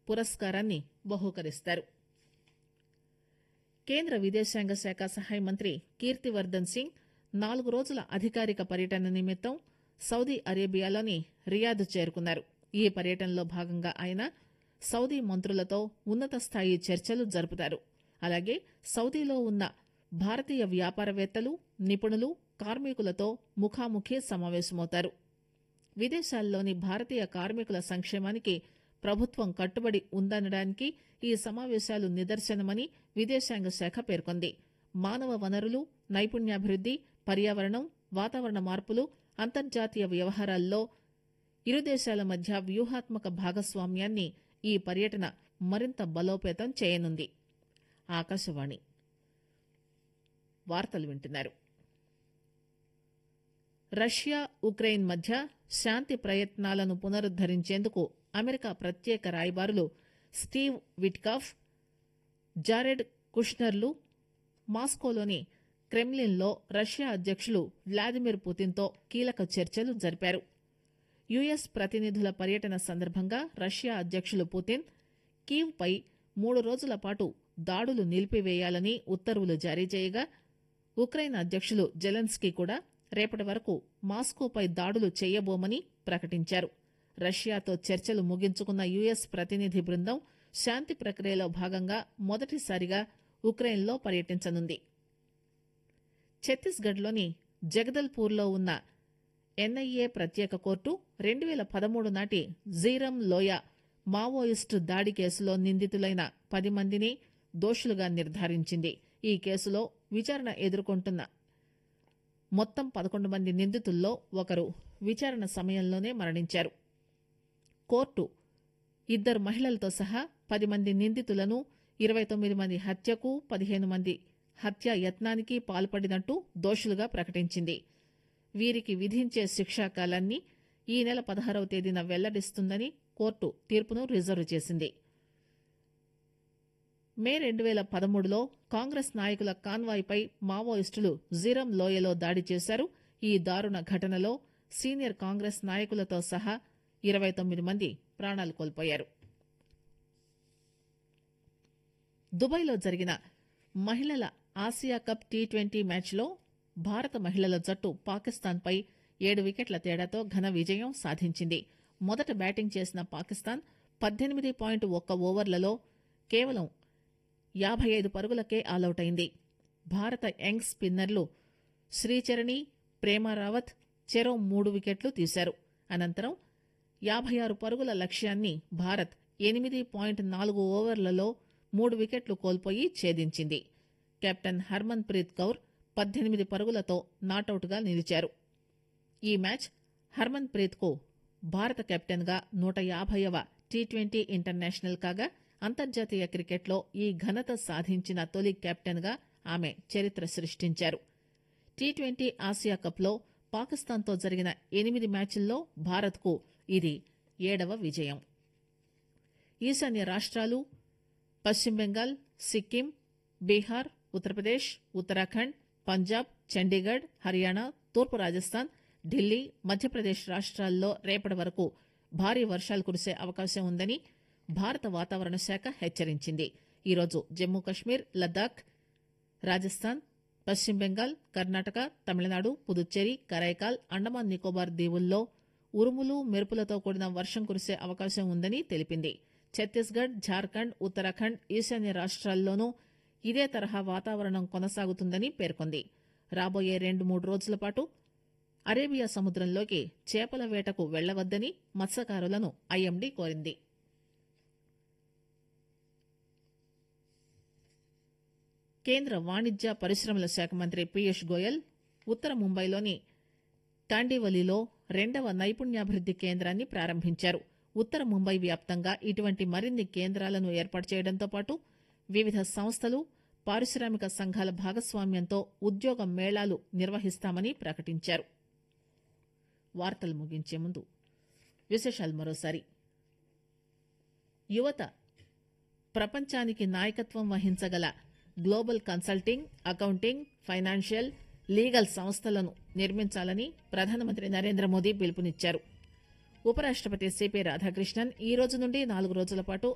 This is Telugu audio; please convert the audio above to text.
పురస్కారాన్ని బహూకరిస్తారు కేంద్ర విదేశాంగ శాఖ సహాయ మంత్రి కీర్తివర్దన్ సింగ్ నాలుగు రోజుల అధికారిక పర్యటన నిమిత్తం సౌదీ అరేబియాలోని రియాద్ చేరుకున్నారు ఈ పర్యటనలో భాగంగా ఆయన సౌదీ మంత్రులతో ఉన్నత స్థాయి చర్చలు జరుపుతారు అలాగే సౌదీలో ఉన్న భారతీయ వ్యాపారవేత్తలు నిపుణులు కార్మికులతో ముఖాముఖి సమావేశమవుతారు విదేశాల్లోని భారతీయ కార్మికుల సంక్షేమానికి ప్రభుత్వం కట్టుబడి ఉందనడానికి ఈ సమావేశాలు నిదర్శనమని విదేశాంగ శాఖ పేర్కొంది మానవ వనరులు నైపుణ్యాభివృద్ది పర్యావరణం వాతావరణ మార్పులు అంతర్జాతీయ వ్యవహారాల్లో ఇరు దేశాల మధ్య వ్యూహాత్మక భాగస్వామ్యాన్ని ఈ పర్యటన మరింత బలోపేతం చేయనుంది ఆకాశవాణి వార్తలు వింటున్నారు రష్యా ఉక్రెయిన్ మధ్య శాంతి ప్రయత్నాలను పునరుద్దరించేందుకు అమెరికా ప్రత్యేక రాయబారులు స్టీవ్ విట్కాఫ్ జారెడ్ కుష్నర్లు మాస్కోలోని క్రెమ్లిన్లో రష్యా అధ్యక్షులు వ్లాదిమిర్ పుతిన్తో కీలక చర్చలు జరిపారు యుఎస్ ప్రతినిధుల పర్యటన సందర్భంగా రష్యా అధ్యక్షులు పుతిన్ కీవ్పై మూడు రోజుల పాటు దాడులు నిలిపివేయాలని ఉత్తర్వులు జారీ చేయగా ఉక్రెయిన్ అధ్యక్షులు జెలెన్స్కీ కూడా రేపటి వరకు మాస్కోపై దాడులు చేయబోమని ప్రకటించారు రష్యాతో చర్చలు ముగించుకున్న యుఎస్ ప్రతినిధి బృందం శాంతి ప్రక్రియలో భాగంగా మొదటిసారిగా ఉక్రెయిన్లో పర్యటించనుంది ఛత్తీస్గఢ్లోని జగదల్పూర్లో ఉన్న ఎన్ఐఏ ప్రత్యేక కోర్టు రెండు వేల పదమూడు నాటి జీరం లోయ మావోయిస్టు దాడి కేసులో నిందితులైన పది మందిని దోషులుగా నిర్ధారించింది ఈ కేసులో విచారణ ఎదుర్కొంటున్న మొత్తం పదకొండు మంది నిందితుల్లో ఒకరు విచారణ సమయంలోనే మరణించారు కోర్టు ఇద్దరు మహిళలతో సహా పది మంది నిందితులను ఇరవై తొమ్మిది మంది హత్యకు పదిహేను మంది హత్య యత్నానికి పాల్పడినట్టు దోషులుగా ప్రకటించింది వీరికి విధించే శిక్షాకాలాన్ని ఈ నెల పదహారవ తేదీన వెల్లడిస్తుందని కోర్టు తీర్పును రిజర్వ్ చేసింది మే రెండు వేల పదమూడులో కాంగ్రెస్ నాయకుల కాన్వాయ్పై మావోయిస్టులు జీరం లోయలో దాడి చేశారు ఈ దారుణ ఘటనలో సీనియర్ కాంగ్రెస్ నాయకులతో సహా ఇరవై తొమ్మిది మంది ప్రాణాలు కోల్పోయారు దుబాయ్లో జరిగిన మహిళల ఆసియా కప్ టీ ట్వంటీ మ్యాచ్లో భారత మహిళల జట్టు పాకిస్తాన్పై ఏడు వికెట్ల తేడాతో ఘన విజయం సాధించింది మొదట బ్యాటింగ్ చేసిన పాకిస్తాన్ పద్దెనిమిది పాయింట్ ఒక్క ఓవర్లలో కేవలం యాభై ఐదు పరుగులకే ఆలౌట్ అయింది భారత యంగ్ స్పిన్నర్లు శ్రీచరణి ప్రేమ రావత్ చెరో మూడు వికెట్లు తీశారు అనంతరం యాభై ఆరు పరుగుల లక్ష్యాన్ని భారత్ ఎనిమిది పాయింట్ నాలుగు ఓవర్లలో మూడు వికెట్లు కోల్పోయి ఛేదించింది కెప్టెన్ హర్మన్ ప్రీత్ కౌర్ పద్దెనిమిది పరుగులతో నాటౌట్గా నిలిచారు ఈ మ్యాచ్ హర్మన్ ప్రీత్ కు భారత కెప్టెన్ గా నూట యాభైవ టీ ట్వంటీ ఇంటర్నేషనల్ కాగా అంతర్జాతీయ క్రికెట్లో ఈ ఘనత సాధించిన తొలి కెప్టెన్ గా ఆమె చరిత్ర సృష్టించారు టీ ట్వంటీ ఆసియా కప్లో పాకిస్తాన్తో జరిగిన ఎనిమిది మ్యాచ్ల్లో భారత్కు ఇది ఏడవ విజయం ఈశాన్య రాష్ట్రాలు పశ్చిమ బెంగాల్ సిక్కిం బీహార్ ఉత్తరప్రదేశ్ ఉత్తరాఖండ్ పంజాబ్ చండీగఢ్ హర్యానా తూర్పు రాజస్థాన్ ఢిల్లీ మధ్యప్రదేశ్ రాష్ట్రాల్లో రేపటి వరకు భారీ వర్షాలు కురిసే అవకాశం ఉందని భారత వాతావరణ శాఖ హెచ్చరించింది ఈరోజు జమ్మూ కశ్మీర్ లద్దాఖ్ రాజస్థాన్ పశ్చిమ బెంగాల్ కర్ణాటక తమిళనాడు పుదుచ్చేరి కరైకాల్ అండమాన్ నికోబార్ దీవుల్లో ఉరుములు మెరుపులతో కూడిన వర్షం కురిసే అవకాశం ఉందని తెలిపింది ఛత్తీస్గఢ్ ఝార్ఖండ్ ఉత్తరాఖండ్ ఈశాన్య రాష్ట్రాల్లోనూ ఇదే తరహా వాతావరణం కొనసాగుతుందని పేర్కొంది రాబోయే రెండు మూడు రోజుల పాటు అరేబియా సముద్రంలోకి చేపల వేటకు వెళ్లవద్దని మత్స్యకారులను ఐఎండీ కోరింది కేంద్ర వాణిజ్య పరిశ్రమల శాఖ మంత్రి పీయూష్ గోయల్ ఉత్తర ముంబైలోని తాండివలిలో రెండవ నైపుణ్యాభివృద్ది కేంద్రాన్ని ప్రారంభించారు ఉత్తర ముంబై వ్యాప్తంగా ఇటువంటి మరిన్ని కేంద్రాలను ఏర్పాటు చేయడంతో పాటు వివిధ సంస్థలు పారిశ్రామిక సంఘాల భాగస్వామ్యంతో ఉద్యోగ మేళాలు నిర్వహిస్తామని ప్రకటించారు వార్తలు ముగించే ముందు విశేషాలు మరోసారి యువత ప్రపంచానికి నాయకత్వం వహించగల global consulting accounting financial legal సంస్థలను నిర్మించాలని ప్రధానమంత్రి నరేంద్ర మోదీ పిలుపునిచ్చారు ఉపరాష్టపతి సిపి రాధాకృష్ణన్ ఈ రోజు నుండి నాలుగు రోజుల పాటు